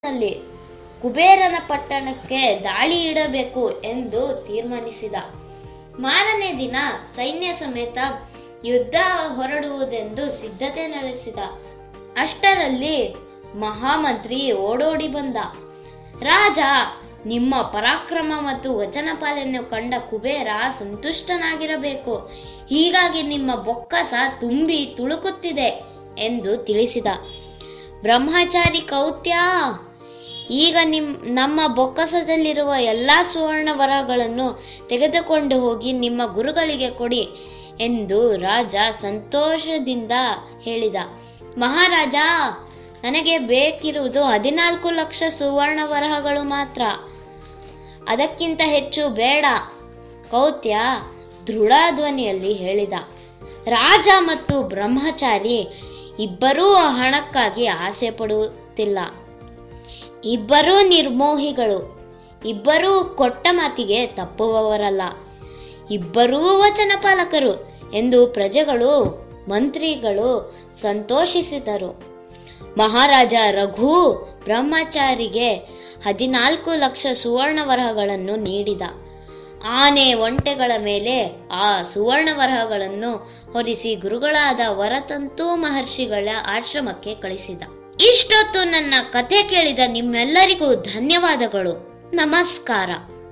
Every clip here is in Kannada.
ನಲ್ಲಿ ಕುಬೇರನ ಪಟ್ಟಣಕ್ಕೆ ದಾಳಿ ಇಡಬೇಕು ಎಂದು ತೀರ್ಮಾನಿಸಿದ ಮಾರನೇ ದಿನ ಸೈನ್ಯ ಸಮೇತ ಯುದ್ಧ ಹೊರಡುವುದೆಂದು ಸಿದ್ಧತೆ ನಡೆಸಿದ ಅಷ್ಟರಲ್ಲಿ ಮಹಾಮಂತ್ರಿ ಓಡೋಡಿ ಬಂದ ರಾಜ ನಿಮ್ಮ ಪರಾಕ್ರಮ ಮತ್ತು ವಚನ ಪಾಲನೆ ಕಂಡ ಕುಬೇರ ಸಂತುಷ್ಟನಾಗಿರಬೇಕು ಹೀಗಾಗಿ ನಿಮ್ಮ ಬೊಕ್ಕಸ ತುಂಬಿ ತುಳುಕುತ್ತಿದೆ ಎಂದು ತಿಳಿಸಿದ ಬ್ರಹ್ಮಚಾರಿ ಕೌತ್ಯ ಈಗ ನಿಮ್ ನಮ್ಮ ಬೊಕ್ಕಸದಲ್ಲಿರುವ ಎಲ್ಲಾ ಸುವರ್ಣ ವರಗಳನ್ನು ತೆಗೆದುಕೊಂಡು ಹೋಗಿ ನಿಮ್ಮ ಗುರುಗಳಿಗೆ ಕೊಡಿ ಎಂದು ರಾಜ ಸಂತೋಷದಿಂದ ಹೇಳಿದ ಮಹಾರಾಜ ನನಗೆ ಬೇಕಿರುವುದು ಹದಿನಾಲ್ಕು ಲಕ್ಷ ಸುವರ್ಣ ವರಹಗಳು ಮಾತ್ರ ಅದಕ್ಕಿಂತ ಹೆಚ್ಚು ಬೇಡ ಕೌತ್ಯ ದೃಢ ಧ್ವನಿಯಲ್ಲಿ ಹೇಳಿದ ರಾಜ ಮತ್ತು ಬ್ರಹ್ಮಚಾರಿ ಇಬ್ಬರೂ ಆ ಹಣಕ್ಕಾಗಿ ಆಸೆ ಪಡುತ್ತಿಲ್ಲ ಇಬ್ಬರೂ ನಿರ್ಮೋಹಿಗಳು ಇಬ್ಬರೂ ಕೊಟ್ಟ ಮಾತಿಗೆ ತಪ್ಪುವವರಲ್ಲ ಇಬ್ಬರೂ ವಚನ ಪಾಲಕರು ಎಂದು ಪ್ರಜೆಗಳು ಮಂತ್ರಿಗಳು ಸಂತೋಷಿಸಿದರು ಮಹಾರಾಜ ರಘು ಬ್ರಹ್ಮಚಾರಿಗೆ ಹದಿನಾಲ್ಕು ಲಕ್ಷ ಸುವರ್ಣ ವರಹಗಳನ್ನು ನೀಡಿದ ಆನೆ ಒಂಟೆಗಳ ಮೇಲೆ ಆ ಸುವರ್ಣ ವರಹಗಳನ್ನು ಹೊರಿಸಿ ಗುರುಗಳಾದ ವರತಂತು ಮಹರ್ಷಿಗಳ ಆಶ್ರಮಕ್ಕೆ ಕಳಿಸಿದ ಇಷ್ಟೊತ್ತು ನನ್ನ ಕಥೆ ಕೇಳಿದ ನಿಮ್ಮೆಲ್ಲರಿಗೂ ಧನ್ಯವಾದಗಳು ನಮಸ್ಕಾರ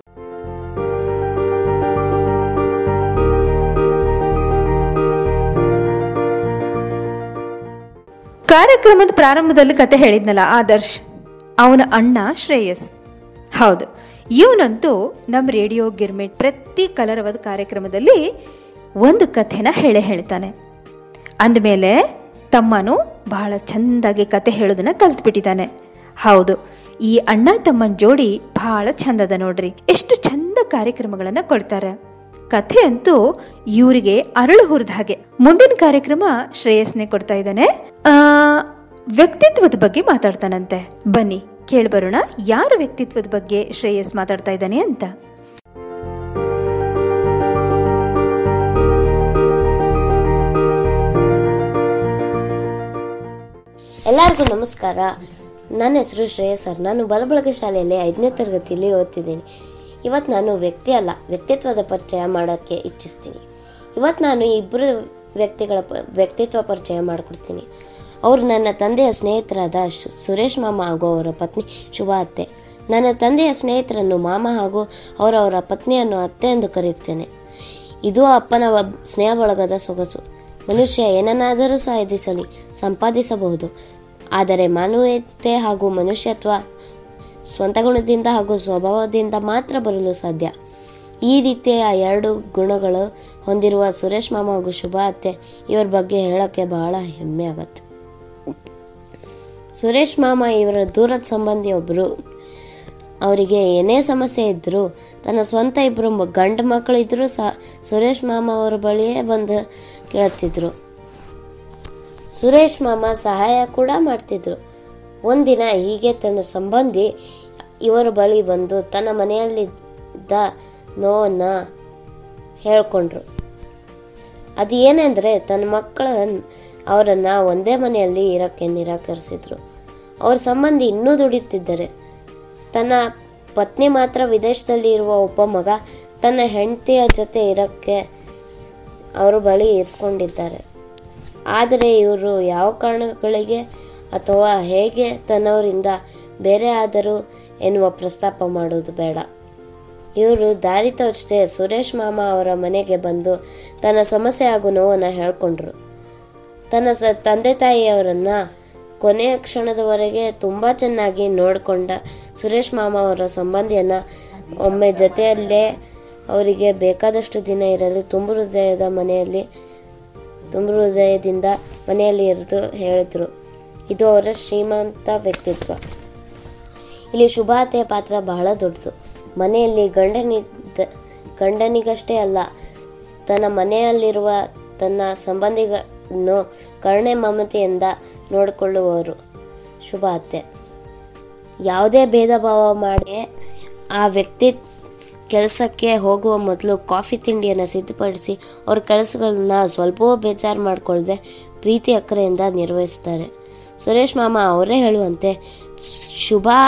ಕಾರ್ಯಕ್ರಮದ ಪ್ರಾರಂಭದಲ್ಲಿ ಕತೆ ಹೇಳಿದ್ನಲ್ಲ ಆದರ್ಶ್ ಅವನ ಅಣ್ಣ ಶ್ರೇಯಸ್ ಹೌದು ಇವನಂತೂ ನಮ್ಮ ರೇಡಿಯೋ ಗಿರ್ಮಿಟ್ ಪ್ರತಿ ಕಲರವದ ಕಾರ್ಯಕ್ರಮದಲ್ಲಿ ಒಂದು ಕಥೆನ ಹೇಳೇ ಹೇಳ್ತಾನೆ ಅಂದಮೇಲೆ ತಮ್ಮನು ಬಹಳ ಚೆಂದಾಗಿ ಕತೆ ಹೇಳೋದನ್ನ ಕಲ್ತ್ಬಿಟ್ಟಿದ್ದಾನೆ ಹೌದು ಈ ಅಣ್ಣ ತಮ್ಮನ ಜೋಡಿ ಬಹಳ ಚಂದದ ನೋಡ್ರಿ ಎಷ್ಟು ಚಂದ ಕಾರ್ಯಕ್ರಮಗಳನ್ನ ಕೊಡ್ತಾರೆ ಕಥೆ ಅಂತೂ ಇವರಿಗೆ ಅರಳು ಹುರಿದ ಹಾಗೆ ಮುಂದಿನ ಕಾರ್ಯಕ್ರಮ ಶ್ರೇಯಸ್ನೇ ಕೊಡ್ತಾ ಇದ್ದಾನೆ ಆ ವ್ಯಕ್ತಿತ್ವದ ಬಗ್ಗೆ ಮಾತಾಡ್ತಾನಂತೆ ಬನ್ನಿ ಕೇಳ್ಬರೋಣ ಯಾರ ವ್ಯಕ್ತಿತ್ವದ ಬಗ್ಗೆ ಶ್ರೇಯಸ್ ಮಾತಾಡ್ತಾ ಇದ್ದಾನೆ ಅಂತ ಎಲ್ಲರಿಗೂ ನಮಸ್ಕಾರ ನನ್ನ ಹೆಸರು ಶ್ರೇಯಸ್ ಸರ್ ನಾನು ಬಲಬಳಗ ಶಾಲೆಯಲ್ಲಿ ಐದನೇ ತರಗತಿಯಲ್ಲಿ ಓದ್ತಿದ್ದೀನಿ ಇವತ್ತು ನಾನು ವ್ಯಕ್ತಿ ಅಲ್ಲ ವ್ಯಕ್ತಿತ್ವದ ಪರಿಚಯ ಮಾಡೋಕ್ಕೆ ಇಚ್ಛಿಸ್ತೀನಿ ಇವತ್ತು ನಾನು ಇಬ್ಬರು ವ್ಯಕ್ತಿಗಳ ಪ- ವ್ಯಕ್ತಿತ್ವ ಪರಿಚಯ ಮಾಡಿಕೊಡ್ತೀನಿ ಅವರು ನನ್ನ ತಂದೆಯ ಸ್ನೇಹಿತರಾದ ಶು- ಸುರೇಶ್ ಮಾಮ ಹಾಗೂ ಅವರ ಪತ್ನಿ ಶುಭ ಅತ್ತೆ ನನ್ನ ತಂದೆಯ ಸ್ನೇಹಿತರನ್ನು ಮಾಮ ಹಾಗೂ ಅವರವರ ಪತ್ನಿಯನ್ನು ಅತ್ತೆ ಎಂದು ಕರೆಯುತ್ತೇನೆ ಇದು ಅಪ್ಪನ ಒಬ್- ಸ್ನೇಹ ಬಳಗದ ಸೊಗಸು ಮನುಷ್ಯ ಏನನ್ನಾದರೂ ಸಾಧಿಸಲಿ ಸಂಪಾದಿಸಬಹುದು ಆದರೆ ಮಾನವೀಯತೆ ಹಾಗೂ ಮನುಷ್ಯತ್ವ ಸ್ವಂತ ಗುಣದಿಂದ ಹಾಗೂ ಸ್ವಭಾವದಿಂದ ಮಾತ್ರ ಬರಲು ಸಾಧ್ಯ ಈ ರೀತಿಯ ಎರಡು ಗುಣಗಳು ಹೊಂದಿರುವ ಸುರೇಶ್ ಮಾಮ ಹಾಗೂ ಶುಭ ಅತ್ತೆ ಇವರ ಬಗ್ಗೆ ಹೇಳೋಕ್ಕೆ ಬಹಳ ಹೆಮ್ಮೆ ಆಗತ್ತೆ ಸುರೇಶ್ ಮಾಮ ಇವರ ದೂರದ ಸಂಬಂಧಿ ಒಬ್ಬರು ಅವರಿಗೆ ಏನೇ ಸಮಸ್ಯೆ ಇದ್ದರೂ ತನ್ನ ಸ್ವಂತ ಇಬ್ಬರು ಮ- ಗಂಡು ಮಕ್ಕಳು ಇದ್ದರೂ ಸಹ ಸುರೇಶ್ ಮಾಮ ಅವರ ಬಳಿಯೇ ಬಂದು ಕೇಳುತ್ತಿದ್ರು ಸುರೇಶ್ ಮಾಮ ಸಹಾಯ ಕೂಡ ಮಾಡ್ತಿದ್ರು ಒಂದಿನ ಹೀಗೆ ತನ್ನ ಸಂಬಂಧಿ ಇವರ ಬಳಿ ಬಂದು ತನ್ನ ಮನೆಯಲ್ಲಿದ್ದ ನೋವನ್ನ ಹೇಳ್ಕೊಂಡ್ರು ಅದು ಏನೆಂದರೆ ತನ್ನ ಮಕ್ಕಳ ಅವರನ್ನು ಒಂದೇ ಮನೆಯಲ್ಲಿ ಇರೋಕ್ಕೆ ನಿರಾಕರಿಸಿದ್ರು ಅವ್ರ ಸಂಬಂಧಿ ಇನ್ನೂ ದುಡಿಯುತ್ತಿದ್ದಾರೆ ತನ್ನ ಪತ್ನಿ ಮಾತ್ರ ವಿದೇಶದಲ್ಲಿ ಇರುವ ಒಬ್ಬ ಮಗ ತನ್ನ ಹೆಂಡತಿಯ ಜೊತೆ ಇರೋಕ್ಕೆ ಅವರ ಬಳಿ ಇರಿಸ್ಕೊಂಡಿದ್ದಾರೆ ಆದರೆ ಇವರು ಯಾವ ಕಾರಣಗಳಿಗೆ ಅಥವಾ ಹೇಗೆ ತನ್ನವರಿಂದ ಬೇರೆ ಆದರೂ ಎನ್ನುವ ಪ್ರಸ್ತಾಪ ಮಾಡೋದು ಬೇಡ ಇವರು ದಾರಿ ತೋಚದೆ ಸುರೇಶ್ ಮಾಮ ಅವರ ಮನೆಗೆ ಬಂದು ತನ್ನ ಸಮಸ್ಯೆ ಹಾಗೂ ನೋವನ್ನು ಹೇಳ್ಕೊಂಡ್ರು ತನ್ನ ಸ ತಂದೆ ತಾಯಿಯವರನ್ನ ಕೊನೆಯ ಕ್ಷಣದವರೆಗೆ ತುಂಬ ಚೆನ್ನಾಗಿ ನೋಡಿಕೊಂಡ ಸುರೇಶ್ ಮಾಮ ಅವರ ಸಂಬಂಧಿಯನ್ನ ಒಮ್ಮೆ ಜೊತೆಯಲ್ಲೇ ಅವರಿಗೆ ಬೇಕಾದಷ್ಟು ದಿನ ಇರಲು ತುಂಬು ಹೃದಯದ ಮನೆಯಲ್ಲಿ ತುಂಬು ಹೃದಯದಿಂದ ಮನೆಯಲ್ಲಿ ಇರಿದು ಹೇಳಿದ್ರು ಇದು ಅವರ ಶ್ರೀಮಂತ ವ್ಯಕ್ತಿತ್ವ ಇಲ್ಲಿ ಶುಭಾತೆಯ ಪಾತ್ರ ಬಹಳ ದೊಡ್ಡದು ಮನೆಯಲ್ಲಿ ಗಂಡನಿದ್ದ ಗಂಡನಿಗಷ್ಟೇ ಅಲ್ಲ ತನ್ನ ಮನೆಯಲ್ಲಿರುವ ತನ್ನ ಸಂಬಂಧಿಗಳನ್ನು ಕರುಣೆ ಮಮತೆಯಿಂದ ನೋಡಿಕೊಳ್ಳುವವರು ಶುಭ ಅತ್ತೆ ಯಾವುದೇ ಭೇದ ಭಾವ ಮಾಡಿ ಆ ವ್ಯಕ್ತಿ ಕೆಲಸಕ್ಕೆ ಹೋಗುವ ಮೊದಲು ಕಾಫಿ ತಿಂಡಿಯನ್ನು ಸಿದ್ಧಪಡಿಸಿ ಅವ್ರ ಕೆಲಸಗಳನ್ನ ಸ್ವಲ್ಪವೂ ಬೇಜಾರು ಮಾಡಿಕೊಳ್ಳದೆ ಪ್ರೀತಿ ಅಕ್ಕರೆಯಿಂದ ನಿರ್ವಹಿಸ್ತಾರೆ ಸುರೇಶ್ ಮಾಮ ಅವರೇ ಹೇಳುವಂತೆ ಶುಭ